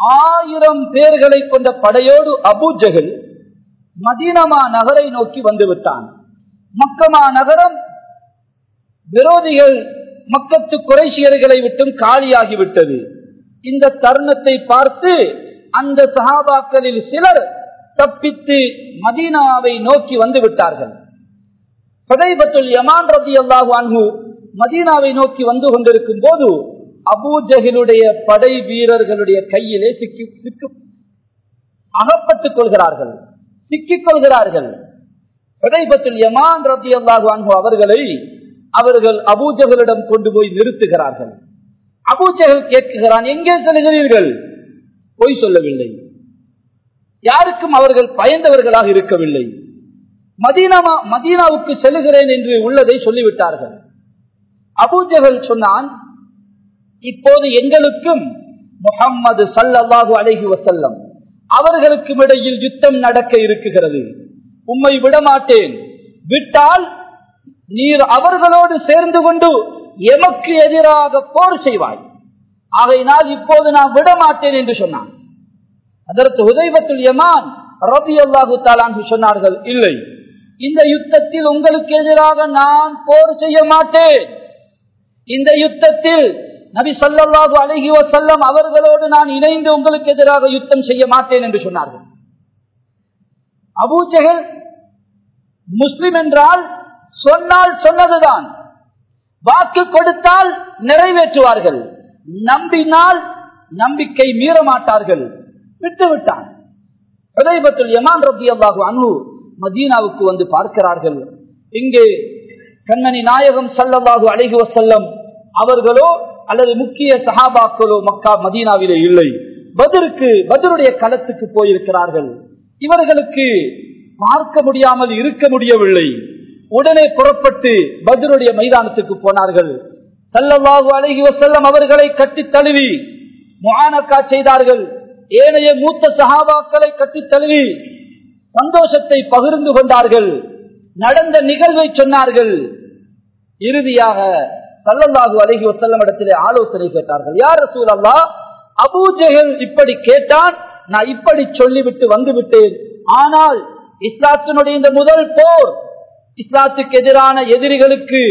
ஆயிரம் பேர்களை கொண்ட படையோடு அபூஜகல் மதீனமா நகரை நோக்கி வந்து விட்டான் மக்கமா நகரம் விரோதிகள் மக்கத்து குறைசியர்களை விட்டும் காலியாகிவிட்டது இந்த தருணத்தை பார்த்து அந்த சஹாபாக்களில் சிலர் தப்பித்து மதீனாவை நோக்கி வந்து விட்டார்கள் பதைபத்துல் யமான் ரதி அல்லாஹு அன்ஹு மதீனாவை நோக்கி வந்து கொண்டிருக்கும் போது அபூஜகிலுடைய படை வீரர்களுடைய கையிலே சிக்கி சிக்கு அகப்பட்டுக் கொள்கிறார்கள் சிக்கிக் கொள்கிறார்கள் பதைபத்துல் யமான் ரதி அல்லாஹு அன்ஹு அவர்களை அவர்கள் அபூஜகளிடம் கொண்டு போய் நிறுத்துகிறார்கள் அபூஜகல் கேட்கிறான் எங்கே செல்கிறீர்கள் பொய் சொல்லவில்லை யாருக்கும் அவர்கள் பயந்தவர்களாக இருக்கவில்லை மதீனாமா மதீனாவுக்கு செல்கிறேன் என்று உள்ளதை சொல்லிவிட்டார்கள் அபூஜகல் சொன்னான் இப்போது எங்களுக்கும் முகம்மது சல்லல்லாஹு அலைஹி வசல்லம் அவர்களுக்கும் இடையில் யுத்தம் நடக்க இருக்குகிறது உம்மை விடமாட்டேன் விட்டால் நீர் அவர்களோடு சேர்ந்து கொண்டு எமக்கு எதிராக போர் செய்வாய் ஆகையினால் இப்போது நான் விடமாட்டேன் என்று சொன்னான் அதற்கு உதயபத்துல் யமான் ரபி அல்லாஹு தாலான் சொன்னார்கள் இல்லை இந்த யுத்தத்தில் உங்களுக்கு எதிராக நான் போர் செய்ய மாட்டேன் இந்த யுத்தத்தில் நபி சொல்லல்லாஹு அழகி வசல்லம் அவர்களோடு நான் இணைந்து உங்களுக்கு எதிராக யுத்தம் செய்ய மாட்டேன் என்று சொன்னார்கள் அபூஜகல் முஸ்லிம் என்றால் சொன்னால் சொன்னதுதான் வாக்கு கொடுத்தால் நிறைவேற்றுவார்கள் நம்பினால் நம்பிக்கை மீற மாட்டார்கள் விட்டுவிட்டான் யமான் ரபி அல்லாஹு அனு மதீனாவுக்கு வந்து பார்க்கிறார்கள் இங்கே கண்மணி நாயகம் சல்லல்லாஹு அழகி வசல்லம் அவர்களோ அல்லது முக்கிய சஹாபாக்களோ மக்கா மதீனாவிலே இல்லை பதிருக்கு பதிலுடைய களத்துக்கு போயிருக்கிறார்கள் இவர்களுக்கு பார்க்க முடியாமல் இருக்க முடியவில்லை உடனே புறப்பட்டு பதிலுடைய மைதானத்துக்கு போனார்கள் சல்லல்லாஹு அழகி வசல்லம் அவர்களை கட்டி தழுவி முகானக்கா செய்தார்கள் ஏனைய மூத்த சஹாபாக்களை கட்டி தழுவி சந்தோஷத்தை பகிர்ந்து கொண்டார்கள் நடந்த நிகழ்வை சொன்னார்கள் இறுதியாக சல்லல்லாஹு அழகி வசல்லம் இடத்திலே ஆலோசனை கேட்டார்கள் யார் ரசூல் அல்லா அபூஜெகல் இப்படி கேட்டான் நான் இப்படி சொல்லிவிட்டு வந்து விட்டேன் ஆனால் இஸ்லாத்தினுடைய இந்த முதல் போர் இஸ்லாத்துக்கு எதிரான எதிரிகளுக்கு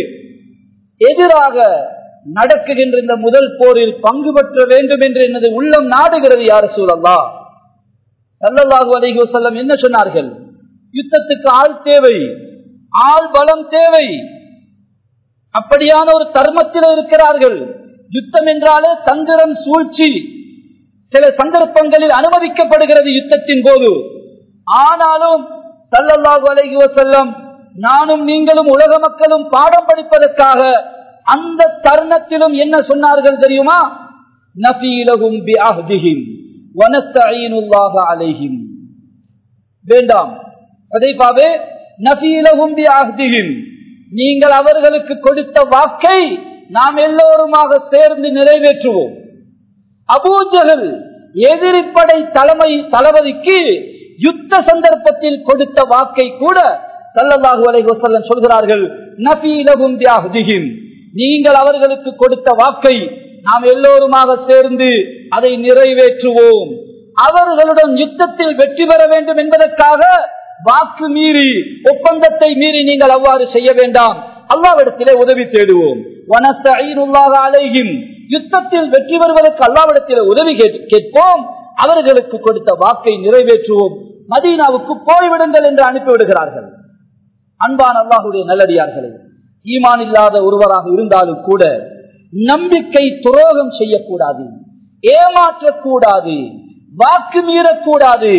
எதிராக நடக்குகின்ற இந்த முதல் போரில் பங்கு பெற்ற வேண்டும் என்று எனது உள்ளம் நாடுகிறது யார் சூழல்லா சல்லல்லாஹு அலைஹி வஸல்லம் என்ன சொன்னார்கள் யுத்தத்துக்கு ஆள் தேவை ஆள் பலம் தேவை அப்படியான ஒரு தர்மத்தில் இருக்கிறார்கள் யுத்தம் என்றாலே தந்திரம் சூழ்ச்சி சில சந்தர்ப்பங்களில் அனுமதிக்கப்படுகிறது யுத்தத்தின் போது ஆனாலும் சல்லல்லாஹு அலைஹி வஸல்லம் நானும் நீங்களும் உலக மக்களும் பாடம் படிப்பதற்காக அந்த தருணத்திலும் என்ன சொன்னார்கள் தெரியுமா நபீலகும் பி அஹ்திஹிம் வனஸ்தஈனுல்லாஹ அலைஹிம் வேண்டாம் அதைப்பாவே நபீலகும் பி அஹ்திஹிம் நீங்கள் அவர்களுக்கு கொடுத்த வாக்கை நாம் எல்லோருமாக சேர்ந்து நிறைவேற்றுவோம் அபூஜகல் எதிரிப்படை தலைமை தளபதிக்கு யுத்த சந்தர்ப்பத்தில் கொடுத்த வாக்கை கூட சல்லல்லாஹு அலைஹி வஸல்லம் சொல்கிறார்கள் நபீலகும் பி அஹ்திஹிம் நீங்கள் அவர்களுக்கு கொடுத்த வாக்கை நாம் எல்லோருமாக சேர்ந்து அதை நிறைவேற்றுவோம் அவர்களுடன் யுத்தத்தில் வெற்றி பெற வேண்டும் என்பதற்காக வாக்கு மீறி ஒப்பந்தத்தை மீறி நீங்கள் அவ்வாறு செய்ய வேண்டாம் அல்லாவிடத்திலே உதவி தேடுவோம் அலைகிம் யுத்தத்தில் வெற்றி பெறுவதற்கு அல்லாவிடத்திலே உதவி கேட்போம் அவர்களுக்கு கொடுத்த வாக்கை நிறைவேற்றுவோம் மதீனாவுக்கு போய்விடுங்கள் என்று அனுப்பிவிடுகிறார்கள் அன்பான் அல்லாஹுடைய நல்லடியார்களே ஈமான் இல்லாத ஒருவராக இருந்தாலும் கூட நம்பிக்கை துரோகம் செய்யக்கூடாது ஏமாற்றக்கூடாது வாக்கு மீறக்கூடாது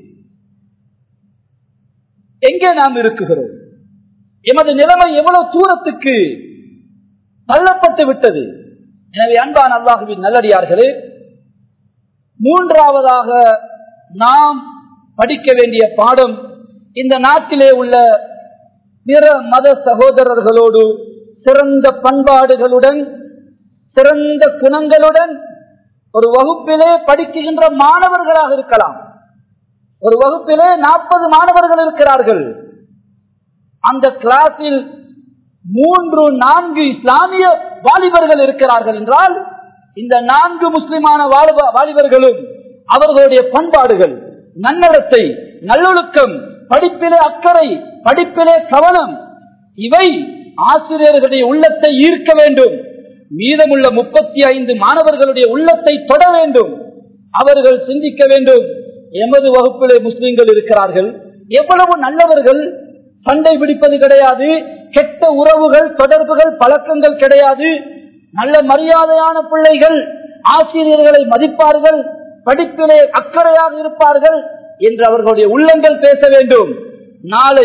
எங்கே நாம் இருக்குகிறோம் எமது நிலைமை எவ்வளவு தூரத்துக்கு தள்ளப்பட்டு விட்டது எனவே அன்பான் அல்லாஹுவின் நல்லடியார்களே மூன்றாவதாக நாம் படிக்க வேண்டிய பாடம் இந்த நாட்டிலே உள்ள பிற மத சகோதரர்களோடு சிறந்த பண்பாடுகளுடன் சிறந்த குணங்களுடன் ஒரு வகுப்பிலே படிக்குகின்ற மாணவர்களாக இருக்கலாம் ஒரு வகுப்பிலே நாற்பது மாணவர்கள் இருக்கிறார்கள் அந்த கிளாஸில் மூன்று நான்கு இஸ்லாமிய வாலிபர்கள் இருக்கிறார்கள் என்றால் இந்த நான்கு முஸ்லிமான வாலிபர்களும் அவர்களுடைய பண்பாடுகள் நன்னடத்தை நல்லொழுக்கம் படிப்பிலே அக்கறை படிப்பிலே கவனம் இவை ஆசிரியர்களுடைய உள்ளத்தை ஈர்க்க வேண்டும் மீதமுள்ள முப்பத்தி ஐந்து மாணவர்களுடைய உள்ளத்தை தொட வேண்டும் அவர்கள் சிந்திக்க வேண்டும் எமது வகுப்பிலே முஸ்லிம்கள் இருக்கிறார்கள் எவ்வளவு நல்லவர்கள் சண்டை பிடிப்பது கிடையாது கெட்ட உறவுகள் தொடர்புகள் பழக்கங்கள் கிடையாது நல்ல மரியாதையான பிள்ளைகள் ஆசிரியர்களை மதிப்பார்கள் படிப்பிலே அக்கறையாக இருப்பார்கள் என்று அவர்களுடைய உள்ளங்கள் பேச வேண்டும் நாளை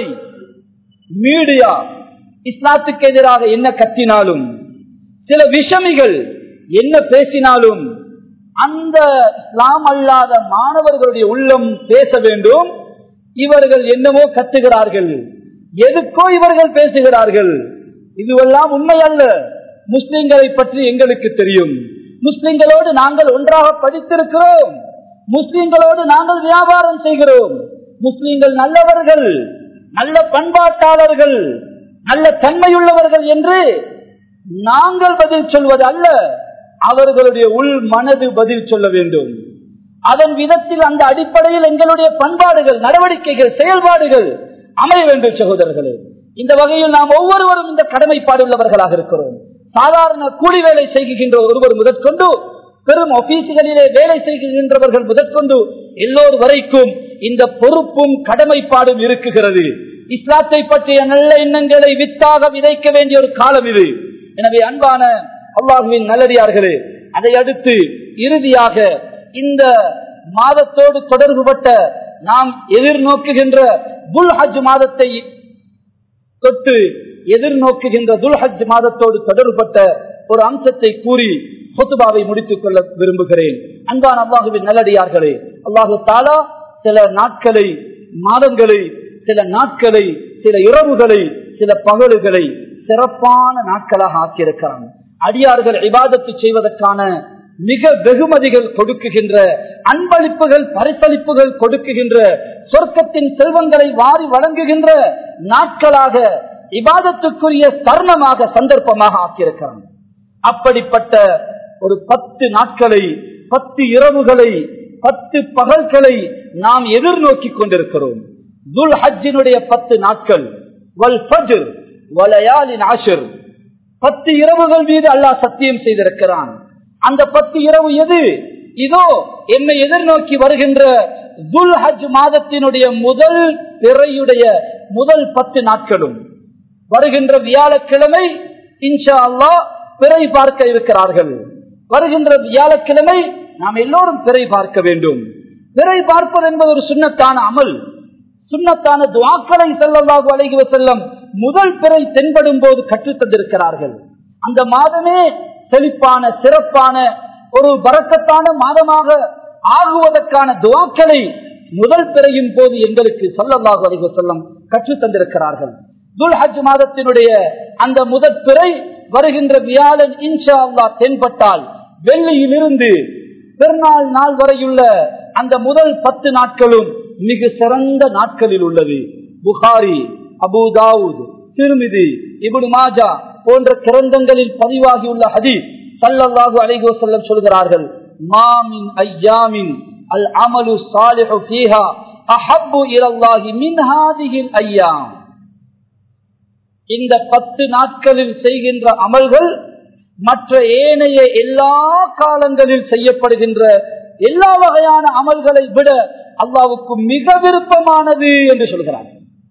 மீடியா இஸ்லாத்துக்கு எதிராக என்ன கத்தினாலும் சில விஷமிகள் என்ன பேசினாலும் அந்த இஸ்லாம் அல்லாத மாணவர்களுடைய உள்ளம் பேச வேண்டும் இவர்கள் என்னமோ கத்துகிறார்கள் எதுக்கோ இவர்கள் பேசுகிறார்கள் இதுவெல்லாம் உண்மை அல்ல முஸ்லிம்களை பற்றி எங்களுக்கு தெரியும் முஸ்லிம்களோடு நாங்கள் ஒன்றாக படித்திருக்கிறோம் முஸ்லிம்களோடு நாங்கள் வியாபாரம் செய்கிறோம் முஸ்லிம்கள் நல்லவர்கள் நல்ல பண்பாட்டாளர்கள் நல்ல தன்மையுள்ளவர்கள் என்று நாங்கள் பதில் சொல்வது அல்ல அவர்களுடைய உள் மனது பதில் சொல்ல வேண்டும் அதன் விதத்தில் அந்த அடிப்படையில் எங்களுடைய பண்பாடுகள் நடவடிக்கைகள் செயல்பாடுகள் அமைய வேண்டும் சகோதரர்களே இந்த வகையில் நாம் ஒவ்வொருவரும் இந்த கடமைப்பாடு உள்ளவர்களாக இருக்கிறோம் சாதாரண கூலி வேலை செய்கின்ற ஒருவர் முதற்கொண்டு பெரும் ஆபீஸுகளிலே வேலை செய்கின்றவர்கள் முதற்கொண்டு எல்லோர் வரைக்கும் இந்த பொறுப்பும் கடமைப்பாடும் இருக்குகிறது இஸ்லாத்தை பற்றிய நல்ல எண்ணங்களை வித்தாக விதைக்க வேண்டிய ஒரு காலம் இது எனவே அன்பான அல்லாஹுவின் நல்லடியார்களே அதை அடுத்து இறுதியாக இந்த மாதத்தோடு தொடர்புபட்ட நாம் எதிர்நோக்குகின்ற புல் ஹஜ் மாதத்தை தொட்டு எதிர்நோக்குகின்ற துல்ஹஜ் மாதத்தோடு தொடர்பட்ட ஒரு அம்சத்தை கூறி சொத்துபாவை முடித்துக் கொள்ள விரும்புகிறேன் அன்பான் அல்லாஹுவின் நல்லடியார்களே அல்லாஹு தாலா சில நாட்களை மாதங்களை சில நாட்களை சில இரவுகளை சில பகலுகளை சிறப்பான நாட்களாக ஆக்கியிருக்கிறான் அடியார்கள் இபாதத்து செய்வதற்கான மிக வெகுமதிகள் கொடுக்குகின்ற அன்பளிப்புகள் பரிசளிப்புகள் கொடுக்குகின்ற சொர்க்கத்தின் செல்வங்களை வாரி வழங்குகின்ற நாட்களாக இபாதத்துக்குரிய தருணமாக சந்தர்ப்பமாக ஆக்கியிருக்கிறான் அப்படிப்பட்ட ஒரு பத்து நாட்களை பத்து இரவுகளை பத்து பகல்களை நாம் எதிர்நோக்கி கொண்டிருக்கிறோம் துல் ஹஜ்ஜினுடைய பத்து நாட்கள் வல் ஃபஜ்ர் வலயாலின் ஆஷர் பத்து இரவுகள் மீது அல்லாஹ் சத்தியம் செய்திருக்கிறான் அந்த பத்து இரவு எது இதோ என்னை எதிர்நோக்கி வருகின்ற துல் ஹஜ் மாதத்தினுடைய முதல் பிறையுடைய முதல் பத்து நாட்களும் வருகின்ற வியாழக்கிழமை இன்ஷா அல்லாஹ் பிறை பார்க்க இருக்கிறார்கள் வருகின்ற வியாழக்கிழமை நாம் எல்லோரும் பிறை பார்க்க வேண்டும் பிறை பார்ப்பது என்பது ஒரு சுண்ணத்தான அமல் சுண்ணத்தான துவாக்களை செல்லவாக அழகி செல்லம் முதல் பிறை தென்படும் போது கற்றுத் தந்திருக்கிறார்கள் அந்த மாதமே செழிப்பான சிறப்பான ஒரு பறக்கத்தான மாதமாக ஆகுவதற்கான துவாக்களை முதல் பிறையும் போது எங்களுக்கு சொல்லல்லாஹு அலைஹி செல்லம் கற்றுத் தந்திருக்கிறார்கள் துல் ஹஜ் மாதத்தினுடைய அந்த முதற் பிறை வருகின்ற வியாழன் இன்ஷா அல்லா தென்பட்டால் வெள்ளியிலிருந்து பெருநாள் நாள் வரையுள்ள அந்த முதல் பத்து நாட்களும் மிக சிறந்த நாட்களில் உள்ளது புகாரி அபுதாவுத் திருமிதி இபுடு மாஜா போன்ற கிரந்தங்களில் பதிவாகியுள்ள ஹதீஸ் சல்லல்லாஹு அலைஹி வஸல்லம் சொல்கிறார்கள் மாமின் ஐயாமின் அல் அமலு சாலிஹு ஃபீஹா அஹப்பு இலல்லாஹி மின் ஹாதிஹில் ஐயாம் இந்த பத்து நாட்களில் செய்கின்ற அமல்கள் மற்ற ஏனைய எல்லா காலங்களில் செய்யப்படுகின்ற எல்லா வகையான அமல்களை விட அல்லாவுக்கு மிக விருப்பமானது என்று சொல்கிறார்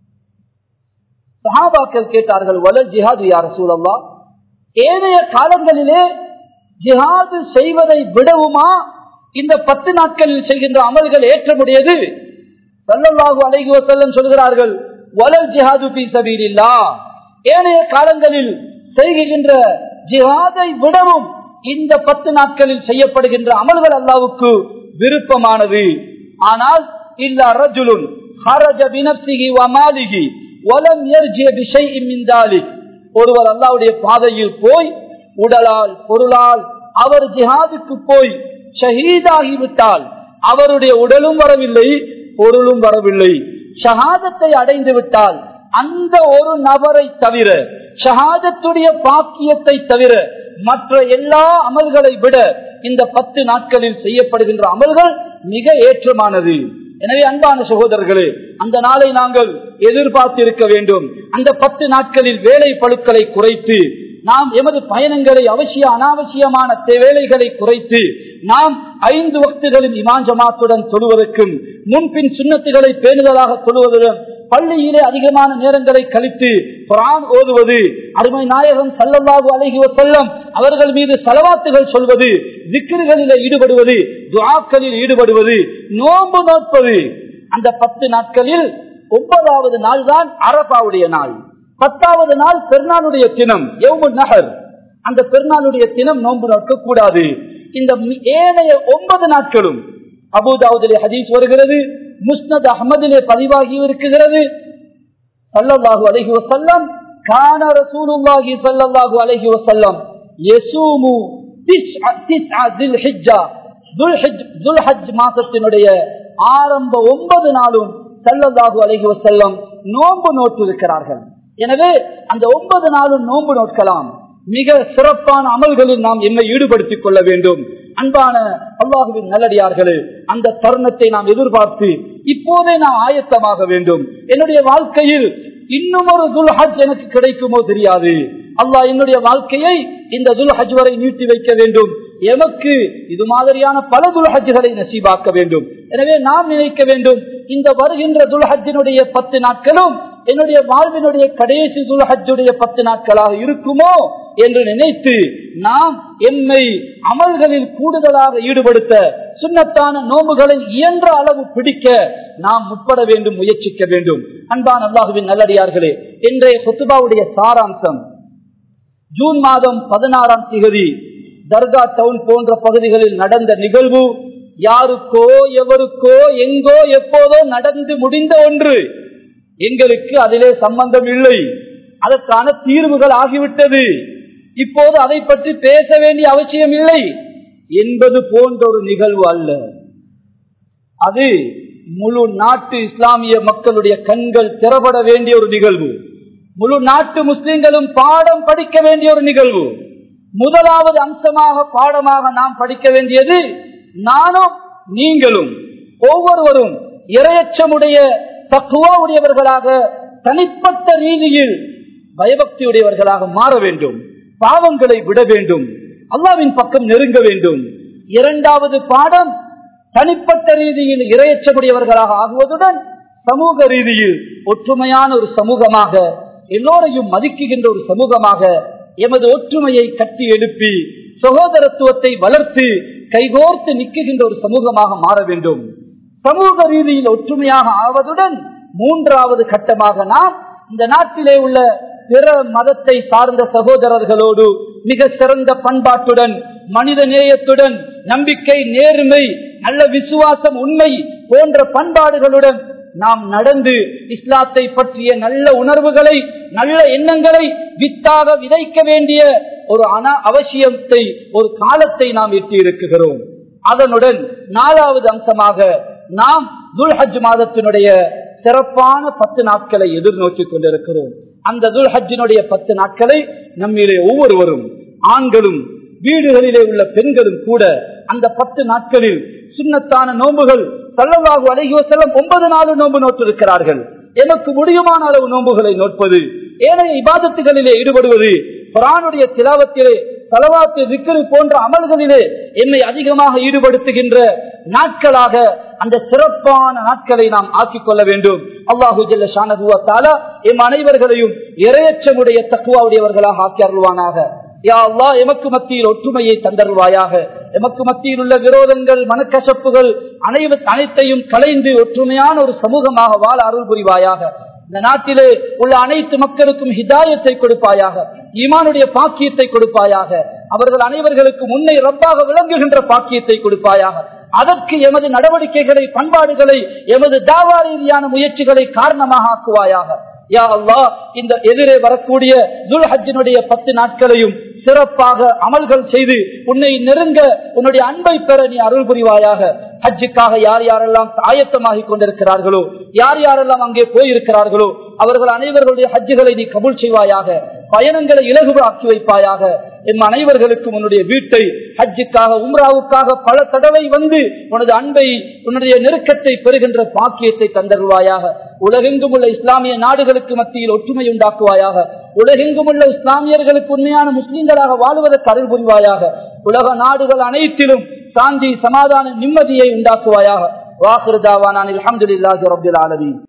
சஹாபாக்கள் கேட்டார்கள் வல ஜிஹாது யார் சூழல்லா ஏனைய காலங்களிலே ஜிஹாது செய்வதை விடவுமா இந்த பத்து நாட்களில் செய்கின்ற அமல்கள் ஏற்றமுடையது சல்லல்லாஹு அலைஹி வஸல்லம் சொல்கிறார்கள் வலல் ஜிஹாது பி சபீலில்லா ஏனைய காலங்களில் செய்கின்ற ஜிஹாதை விடவும் இந்த பத்து நாட்களில் செய்யப்படுகின்ற அமல்கள் அல்லாவுக்கு விருப்பமானது ஆனால் இல்ல ரஜுலுன் ஹரஜ பினப்சிகி வமாலிகி வலம் எர்ஜிய விஷய் இம்மிந்தாலி ஒருவர் அல்லாவுடைய பாதையில் போய் உடலால் பொருளால் அவர் ஜிஹாதுக்கு போய் ஷஹீதாகிவிட்டால் அவருடைய உடலும் வரவில்லை பொருளும் வரவில்லை ஷஹாதத்தை அடைந்து விட்டால் அந்த ஒரு நபரை தவிர ஷஹாதத்துடைய பாக்கியத்தை தவிர மற்ற எல்லா அமல்களை விட இந்த பத்து நாட்களில் செய்யப்படுகின்ற அமல்கள் மிக ஏற்றமானது எனவே அன்பான சகோதரர்களே அந்த நாளை நாங்கள் எதிர்பார்த்திருக்க வேண்டும் அந்த பத்து நாட்களில் வேலை பழுக்களை குறைத்து நாம் எமது பயணங்களை அவசிய அனாவசியமான வேலைகளை குறைத்து நாம் ஐந்து வக்துகளின் இமான் ஜமாத்துடன் தொழுவதற்கும் முன்பின் சுண்ணத்துகளை பேணுதலாக தொழுவதுடன் பள்ளியிலே அதிகமான நேரங்களை கழித்து குரான் ஓதுவது அருமை நாயகம் சல்லல்லாஹு அலஹி வசல்லம் அவர்கள் மீது செலவாத்துகள் சொல்வது திக்கிர்களில் ஈடுபடுவது துவாக்களில் ஈடுபடுவது நோன்பு நோட்பது அந்த பத்து நாட்களில் ஒன்பதாவது நாள் தான் அரபாவுடைய நாள் பத்தாவது நாள் பெருநாளுடைய தினம் எவ்வளவு நகர் அந்த பெருநாளுடைய தினம் நோன்பு நோக்க கூடாது இந்த ஏனைய ஒன்பது நாட்களும் அபுதாவுதிலே ஹதீஸ் வருகிறது முஸ்னத் அகமதிலே பதிவாகி இருக்கிறது சல்லல்லாஹு அலஹி வசல்லம் கான ரசூலுல்லாஹி சல்லல்லாஹு அலஹி வசல்லம் யசூமு மாசத்தினுடைய ஆரம்ப ஒன்பது நாளும் சல்லல்லாஹு அலஹி வசல்லம் நோன்பு நோட்டு இருக்கிறார்கள் எனவே அந்த ஒன்பது நாளும் நோன்பு நோட்கலாம் மிக சிறப்பான அமல்களில் நாம் என்னை ஈடுபடுத்திக் கொள்ள வேண்டும் அன்பான அல்லாஹுவின் நல்லடியார்களே அந்த தருணத்தை நாம் எதிர்பார்த்து இப்போதே நாம் ஆயத்தமாக வேண்டும் என்னுடைய வாழ்க்கையில் இன்னும் ஒரு துல்ஹஜ் எனக்கு கிடைக்குமோ தெரியாது அல்லாஹ் என்னுடைய வாழ்க்கையை இந்த துல்ஹஜ் வரை நீட்டி வைக்க வேண்டும் எமக்கு இது மாதிரியான பல துல்ஹஜ்களை நசீபாக்க வேண்டும் எனவே நாம் நினைக்க வேண்டும் இந்த வருகின்ற துல்ஹஜினுடைய பத்து நாட்களும் என்னுடைய வாழ்வினுடைய கடைசி துல்ஹஜுடைய பத்து நாட்களாக இருக்குமோ என்று நினைத்து நாம் எம்மை அமல்களில் கூடுதலாக ஈடுபடுத்த சுண்ணத்தான நோம்புகளை இயன்ற அளவு பிடிக்க நாம் முற்பட வேண்டும் முயற்சிக்க வேண்டும் அன்பான் அல்லாஹுவின் நல்லடியார்களே இன்றைய கொத்துபாவுடைய சாராம்சம் ஜூன் மாதம் பதினாறாம் திகதி தர்கா டவுன் போன்ற பகுதிகளில் நடந்த நிகழ்வு யாருக்கோ எவருக்கோ எங்கோ எப்போதோ நடந்து முடிந்த ஒன்று எங்களுக்கு அதிலே சம்பந்தம் இல்லை அதற்கான தீர்வுகள் ஆகிவிட்டது இப்போது அதை பற்றி பேச வேண்டிய அவசியம் இல்லை என்பது போன்ற ஒரு நிகழ்வு அல்ல அது முழு நாட்டு இஸ்லாமிய மக்களுடைய கண்கள் திறப்பட வேண்டிய ஒரு நிகழ்வு முழு நாட்டு முஸ்லிம்களும் பாடம் படிக்க வேண்டிய ஒரு நிகழ்வு முதலாவது அம்சமாக பாடமாக நாம் படிக்க வேண்டியது நானும் நீங்களும் ஒவ்வொருவரும் இரையச்சமுடைய தக்குவா உடையவர்களாக தனிப்பட்ட ரீதியில் பயபக்தியுடையவர்களாக மாற வேண்டும் பாவங்களை விட வேண்டும் அல்லாவின் பக்கம் நெருங்க வேண்டும் இரண்டாவது பாடம் தனிப்பட்ட ரீதியில் இரையச்சமுடையவர்களாக ஆகுவதுடன் சமூக ரீதியில் ஒற்றுமையான ஒரு சமூகமாக எல்லோரையும் மதிக்குகின்ற ஒரு சமூகமாக எமது ஒற்றுமையை கட்டி எழுப்பி சகோதரத்துவத்தை வளர்த்து கைகோர்த்து நிற்குகின்ற ஒரு சமூகமாக மாற வேண்டும் சமூக ரீதியில் ஒற்றுமையாக ஆவதுடன் மூன்றாவது கட்டமாக நாம் இந்த நாட்டிலே உள்ள பிற மதத்தை சார்ந்த சகோதரர்களோடு மிக சிறந்த பண்பாட்டுடன் மனித நேயத்துடன் நம்பிக்கை நேர்மை நல்ல விசுவாசம் உண்மை போன்ற பண்பாடுகளுடன் நாம் நடந்து இஸ்லாத்தை பற்றிய நல்ல உணர்வுகளை நல்ல எண்ணங்களை வித்தாக விதைக்க வேண்டிய ஒரு அன அவசியத்தை ஒரு காலத்தை நாம் எட்டி இருக்குகிறோம் அதனுடன் நாலாவது அம்சமாக நாம் துல்ஹஜ் மாதத்தினுடைய சிறப்பான பத்து நாட்களை எதிர்நோக்கி கொண்டிருக்கிறோம் அந்த துல்ஹஜினுடைய பத்து நாட்களை நம்மிலே ஒவ்வொருவரும் ஆண்களும் வீடுகளிலே உள்ள பெண்களும் கூட அந்த பத்து நாட்களில் சுண்ணத்தான நோன்புகள் சல்லவாகு அழகிய செல்லம் ஒன்பது நாலு நோன்பு நோற்றிருக்கிறார்கள் எமக்கு முடியுமான அளவு நோன்புகளை நோட்பது ஏனைய இபாதத்துகளிலே ஈடுபடுவது குரானுடைய திலாவத்திலே தலவாத்து விக்கிரி போன்ற அமல்களிலே என்னை அதிகமாக ஈடுபடுத்துகின்ற நாட்களாக அந்த சிறப்பான நாட்களை நாம் ஆக்கிக் கொள்ள வேண்டும் அல்லாஹு ஜல்ல ஷானகுவத்தால எம் அனைவர்களையும் இரையச்சமுடைய தக்குவாவுடையவர்களாக ஆக்கி அருள்வானாக யா அல்லா எமக்கு மத்தியில் ஒற்றுமையை தந்தருவாயாக எமக்கு மத்தியில் உள்ள விரோதங்கள் மனக்கசப்புகள் அனைவ அனைத்தையும் கலைந்து ஒற்றுமையான ஒரு சமூகமாக வாழ அருள் புரிவாயாக இந்த நாட்டிலே உள்ள அனைத்து மக்களுக்கும் ஹிதாயத்தை கொடுப்பாயாக ஈமானுடைய பாக்கியத்தை கொடுப்பாயாக அவர்கள் அனைவர்களுக்கு முன்னை ரப்பாக விளங்குகின்ற பாக்கியத்தை கொடுப்பாயாக அதற்கு எமது நடவடிக்கைகளை பண்பாடுகளை எமது தாவா ரீதியான முயற்சிகளை காரணமாக ஆக்குவாயாக யா அல்லா இந்த எதிரே வரக்கூடிய துல்ஹஜினுடைய பத்து நாட்களையும் சிறப்பாக அமல்கள் செய்து உன்னை நெருங்க உன்னுடைய அன்பை பெற நீ அருள் புரிவாயாக ஹஜ்ஜுக்காக யார் யாரெல்லாம் ஆயத்தமாகி கொண்டிருக்கிறார்களோ யார் யாரெல்லாம் அங்கே போயிருக்கிறார்களோ அவர்கள் அனைவர்களுடைய ஹஜ்ஜுகளை நீ கபூல் செய்வாயாக பயணங்களை இலகுவாக்கி வைப்பாயாக எம் அனைவர்களுக்கும் உன்னுடைய வீட்டை ஹஜ்ஜுக்காக உம்ராவுக்காக பல தடவை வந்து உனது அன்பை உன்னுடைய நெருக்கத்தை பெறுகின்ற பாக்கியத்தை தந்தருவாயாக உலகெங்கும் உள்ள இஸ்லாமிய நாடுகளுக்கு மத்தியில் ஒற்றுமை உண்டாக்குவாயாக உலகெங்கும் உள்ள இஸ்லாமியர்களுக்கு உண்மையான முஸ்லிம்களாக வாழ்வதற்கு அருள் புரிவாயாக உலக நாடுகள் அனைத்திலும் சாந்தி சமாதான நிம்மதியை உண்டாக்குவாயாக வாக்குதாவான அலமதுல்லாஹி ரபில் ஆலமீன்